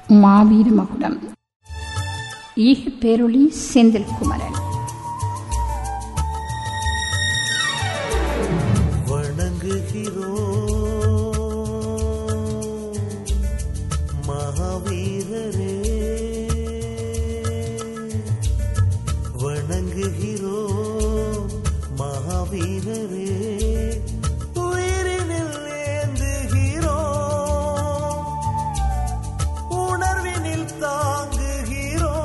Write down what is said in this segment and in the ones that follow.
மாவீர மகுடம் ஈக பேரொளி செந்தில் குமரன் வணங்குகிறோம் மகாவீரரே வணங்குகிறோம் மகாவீரரே உயிரினில் ஏந்துகிறோம் உணர்வினில் தாங்குகிறோம்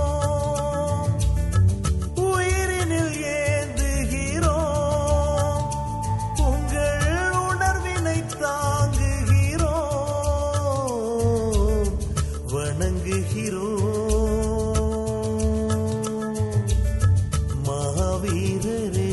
உயிரினில் ஏந்துகிறோம் உங்கள் உணர்வினை தாங்குகிறோம் வணங்குகிறோம் மகாவீரரே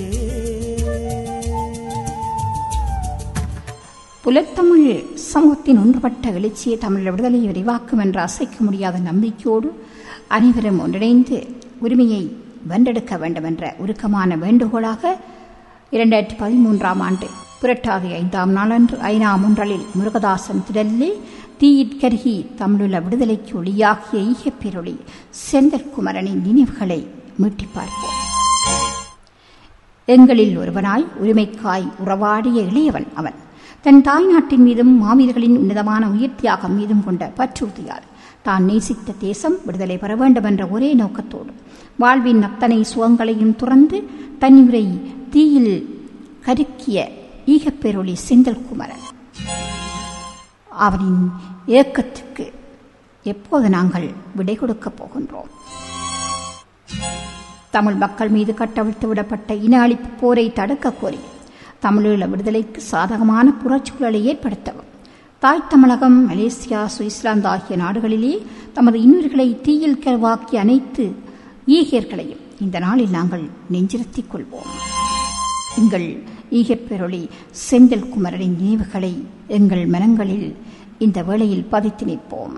புலத்தமிழ் சமூகத்தின் ஒன்றுபட்ட எழுச்சியை தமிழ் விடுதலையை விரிவாக்கும் என்ற அசைக்க முடியாத நம்பிக்கையோடு அனைவரும் ஒன்றிணைந்து உரிமையை வென்றெடுக்க வேண்டும் என்ற உருக்கமான வேண்டுகோளாக இரண்டாயிரத்தி பதிமூன்றாம் ஆண்டு புரட்டாதி ஐந்தாம் நாளன்று ஐநா முன்றலில் முருகதாசன் திடலிலே தீயிற் கருகி தமிழுள்ள விடுதலைக்கு ஒளியாகிய ஈகப்பேரொளி செந்தல் குமரனின் நினைவுகளை மீட்டிப் பார்ப்போம் எங்களில் ஒருவனாய் உரிமைக்காய் உறவாடிய இளையவன் அவன் தன் தாய் நாட்டின் மீதும் மாவீரர்களின் உன்னதமான உயிர் தியாகம் மீதும் கொண்ட பற்றுறுதியால் தான் நேசித்த தேசம் விடுதலை பெற வேண்டும் என்ற ஒரே நோக்கத்தோடு வாழ்வின் அத்தனை சுகங்களையும் துறந்து தன்னுரை தீயில் கருக்கிய ஈகப்பேரொளி செந்தில் குமரன் அவனின் ஏக்கத்துக்கு எப்போது நாங்கள் விடை கொடுக்கப் போகின்றோம் தமிழ் மக்கள் மீது கட்டவிழ்த்து விடப்பட்ட இன அழிப்பு போரை தடுக்க கோரி தமிழீழ விடுதலைக்கு சாதகமான புறச்சூழலை ஏற்படுத்தவும் தாய் தமிழகம் மலேசியா சுவிட்சர்லாந்து ஆகிய நாடுகளிலே தமது இன்னுயிர்களை தீயில் கருவாக்கிய அனைத்து ஈகியர்களையும் இந்த நாளில் நாங்கள் நெஞ்சிருத்திக் கொள்வோம் எங்கள் ஈகப்பெருளி செந்தில் குமரனின் நினைவுகளை எங்கள் மனங்களில் இந்த வேளையில் பதித்து நிற்போம்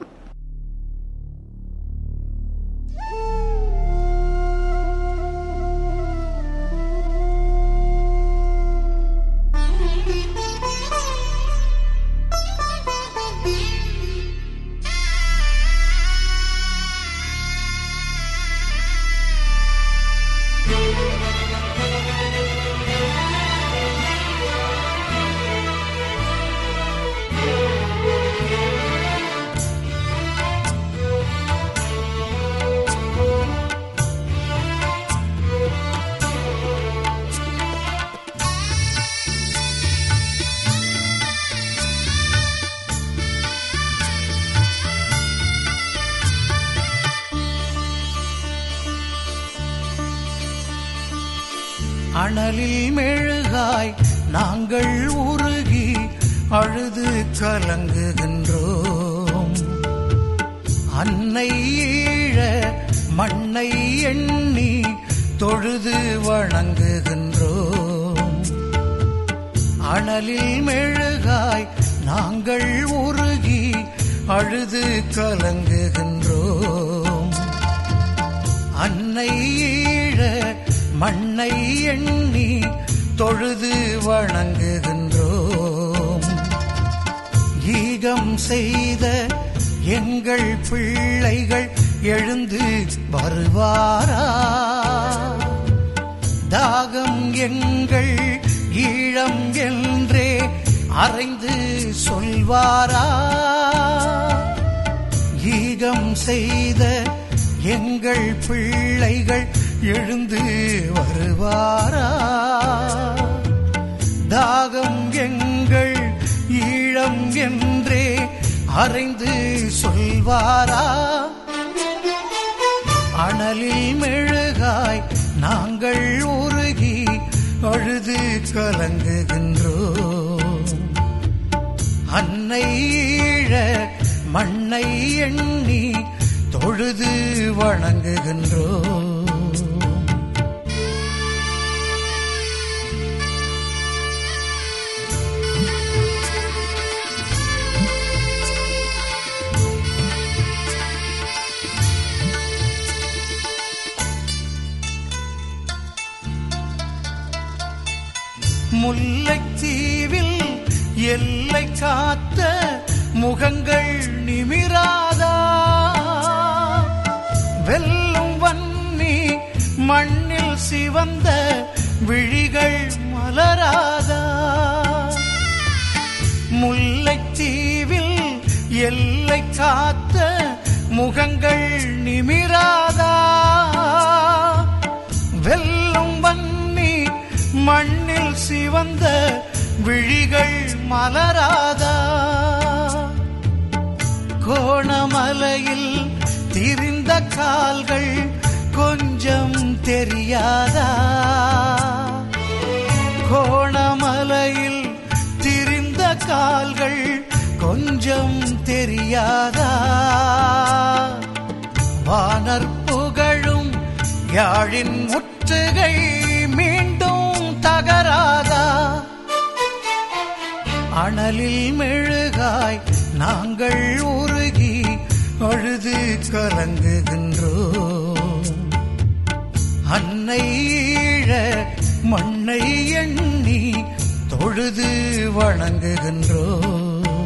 அனலில் மெழுகாய் நாங்கள் உருகி அழுது கலங்குகின்றோம் அன்னை ஈழ மண்ணை எண்ணி தொழுது வணங்குகின்றோம் அனலில் மெழுகாய் நாங்கள் உருகி அழுது கலங்குகின்றோம் அன்னை ஈழ மண்ணை எண்ணி தொழுது வணங்குகின்றோம் ஈகம் செய்த எங்கள் பிள்ளைகள் எழுந்து வருவாரா தாகம் எங்கள் ஈழம் என்றே அறைந்து சொல்வாரா ஈகம் செய்த எங்கள் பிள்ளைகள் எழுந்து வருவாரா தாகம் எங்கள் ஈழம் என்றே அறைந்து சொல்வாரா அனலில் மெழுகாய் நாங்கள் உருகி அழுது கலங்குகின்றோம் அன்னை ஈழ மண்ணை எண்ணி தொழுது வணங்குகின்றோம் முல்லைத்தீவில் எல்லை காத்த முகங்கள் நிமிராதா வெல்லும் வன்னி மண்ணில் சிவந்த விழிகள் மலராதா முல்லைத்தீவில் எல்லை காத்த முகங்கள் நிமிராதா வெல்லும் வன்னி மண்ணில் சிவந்த விழிகள் மலராதா கோணமலையில் திரிந்த கால்கள் கொஞ்சம் தெரியாதா கோணமலையில் திரிந்த கால்கள் கொஞ்சம் தெரியாதா வானர் புகழும் யாழின் முற்றுகை மீண்டும் தகராதா அனலில் மெழுகாய் நாங்கள் உருகி அழுது கலங்குகின்றோம் அன்னை ஈழ மண்ணை எண்ணி தொழுது வணங்குகின்றோம்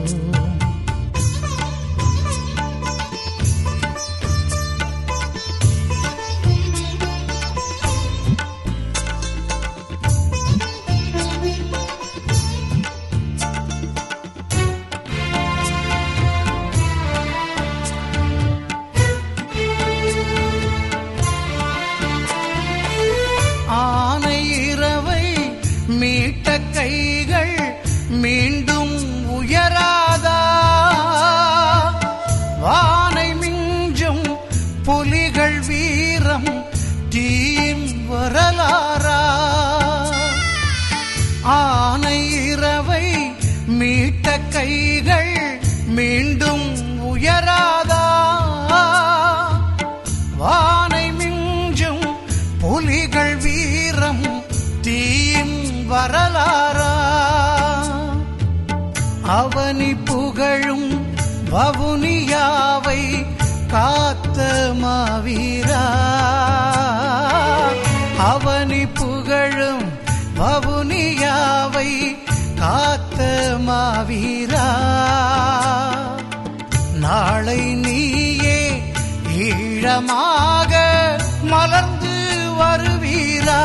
ஆனை இரவை மீட்ட கைகள் மீண்டும் உயராதா வானை மிஞ்சும் புலிகள் வீரம் தீயின் வரலாறா ஆனை இரவை மீட்ட கைகள் மீண்டும் உயராதா வானை மிஞ்சும் புலிகள் வீரம் தீயின் வரலாறா அவனி புகழும் வவுனியாவை காத்த மாவீரா அவனி புகழும் வவுனியாவை காத்த மாவீரா நாளை நீயே ஈழமாக மலர்ந்து வருவீரா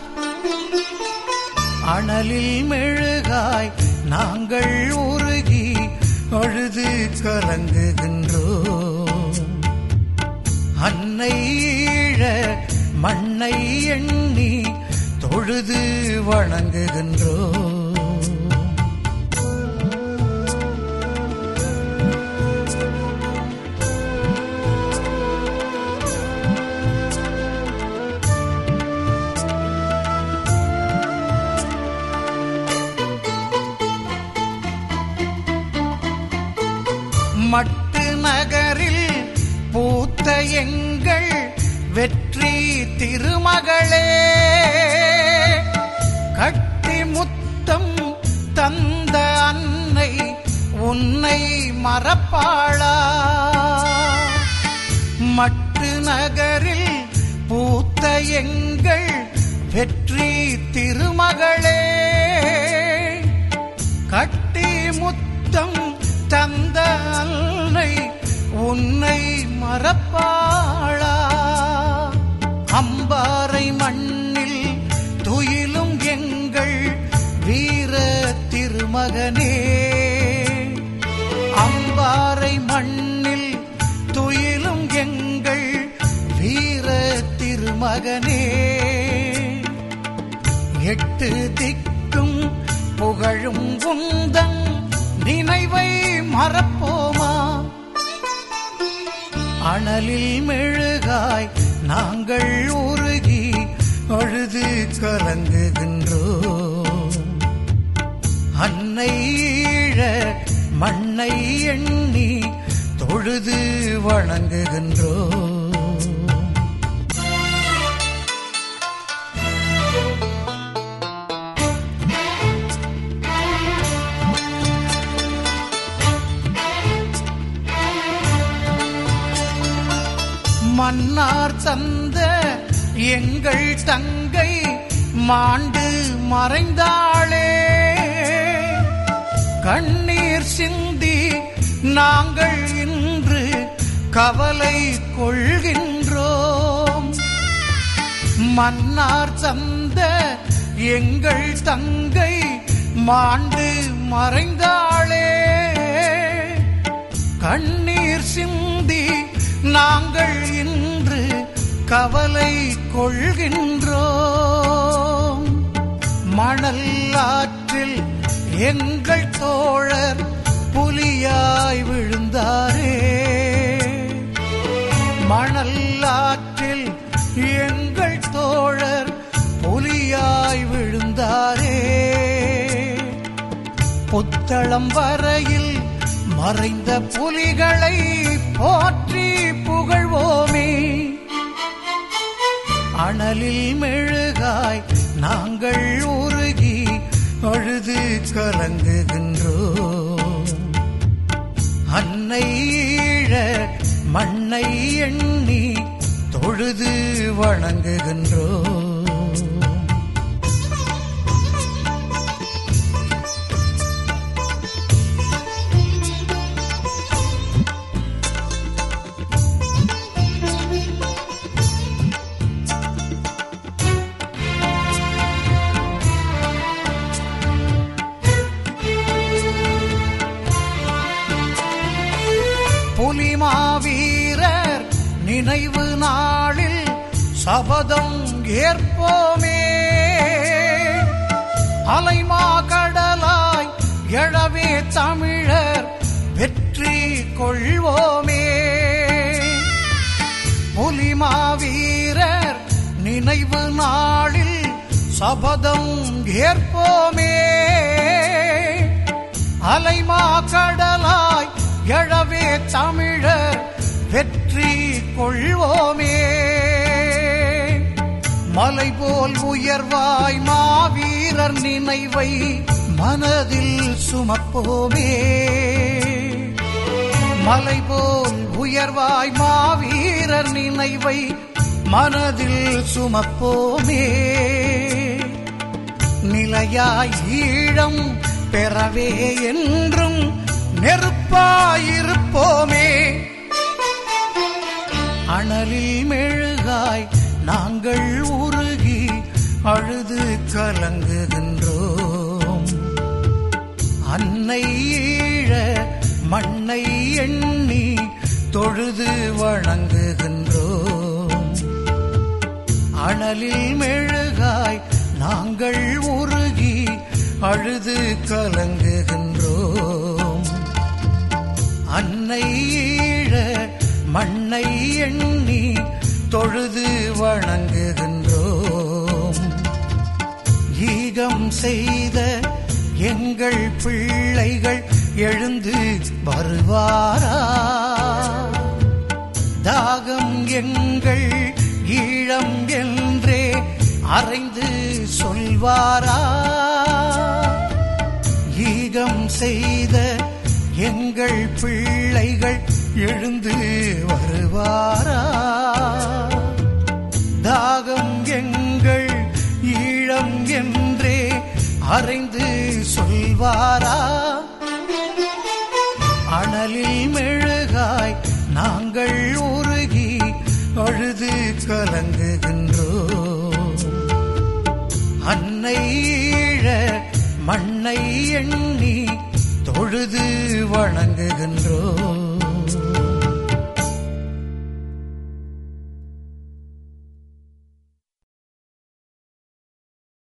அனலில் மெழுகாய் நாங்கள் உருகி அழுது கலங்குகின்றோம் அன்னை ஈழ மண்ணை எண்ணி தொழுது வணங்குகின்றோம் மட்டு நகரில் பூத்த எங்கள் வெற்றி திருமகளே கட்டி முத்தம் தந்த அன்னை உன்னை மறப்பாளா மட்டு நகரில் பூத்த எங்கள் வெற்றி திருமகளே கட்டி முத்தம் தந்த அன்னை உன்னை மறப்பாளா அம்பாறை மண்ணில் துயிலும் எங்கள் வீர திருமகனே அம்பாறை மண்ணில் துயிலும் எங்கள் வீர திருமகனே எட்டு திக்கும் புகழும் குந்தன் நினைவை மறப்போமா அனலில் மெழுகாய் நாங்கள் உருகி அழுது கலங்குகின்றோம் அன்னை ஈழ மண்ணை எண்ணி தொழுது வணங்குகின்றோம் மன்னார் தந்த எங்கள் தங்கை மாண்டு மறைந்தாளே கண்ணீர் சிந்தி நாங்கள் இன்று கவலை கொள்கின்றோ மன்னார் சந்த எங்கள் தங்கை மாண்டு மறைந்தாளே கண்ணீர் சிந்தி நாங்கள் இன்று கவலை கொள்கின்றோம் மணல் ஆற்றில் எங்கள் தோழர் புலியாய் விழுந்தாரே மணல் ஆற்றில் எங்கள் தோழர் புலியாய் விழுந்தாரே புத்தளம் வரையில் மறைந்த புலிகளை போற்றி புகழ்வோமே அனலில் மெழுகாய் நாங்கள் உருகி அழுது கலங்குகின்றோம் அன்னை ஈழ மண்ணை எண்ணி தொழுது வணங்குகின்றோம் புலிமாவீரர் நினைவு நாளில் சபதம் ஏற்போமே அலைமா கடலாய் எழவே தமிழர் வெற்றி கொள்வோமே புலிமாவீரர் நினைவு நாளில் சபதம் ஏற்போமே அலைமா கடலாய் எழவே தமிழர் வெற்றி கொள்வோமே மலை போல் உயர்வாய் மாவீரர் நினைவை மனதில் சுமப்போமே மலை போல் உயர்வாய் மாவீரர் நினைவை மனதில் சுமப்போமே நிலையாய் ஈழம் பெறவே என்றும் நெருப்பாயிருப்போமே அனலில் மெழுகாய் நாங்கள் உருகி அழுது கலங்குகின்றோம் அன்னை ஈழ மண்ணை எண்ணி தொழுது வணங்குகின்றோம் அனலில் மெழுகாய் நாங்கள் உருகி அழுது கலங்குகின்றோம் அன்னை ஈழ மண்ணை எண்ணி தொழுது வணங்குகின்றோம் ஈகம் செய்த எங்கள் பிள்ளைகள் எழுந்து வருவாரா தாகம் எங்கள் ஈழம் என்றே அறைந்து சொல்வாரா ஈகம் செய்த எங்கள் பிள்ளைகள் எழுந்து வருவாரா தாகம் எங்கள் ஈழம் என்றே அறைந்து சொல்வாரா அனலில் மெழுகாய் நாங்கள் உருகி அழுது கலங்குகின்றோம் அன்னை ஈழ மண்ணை எண்ணி தொழுது வணங்குகின்றோம்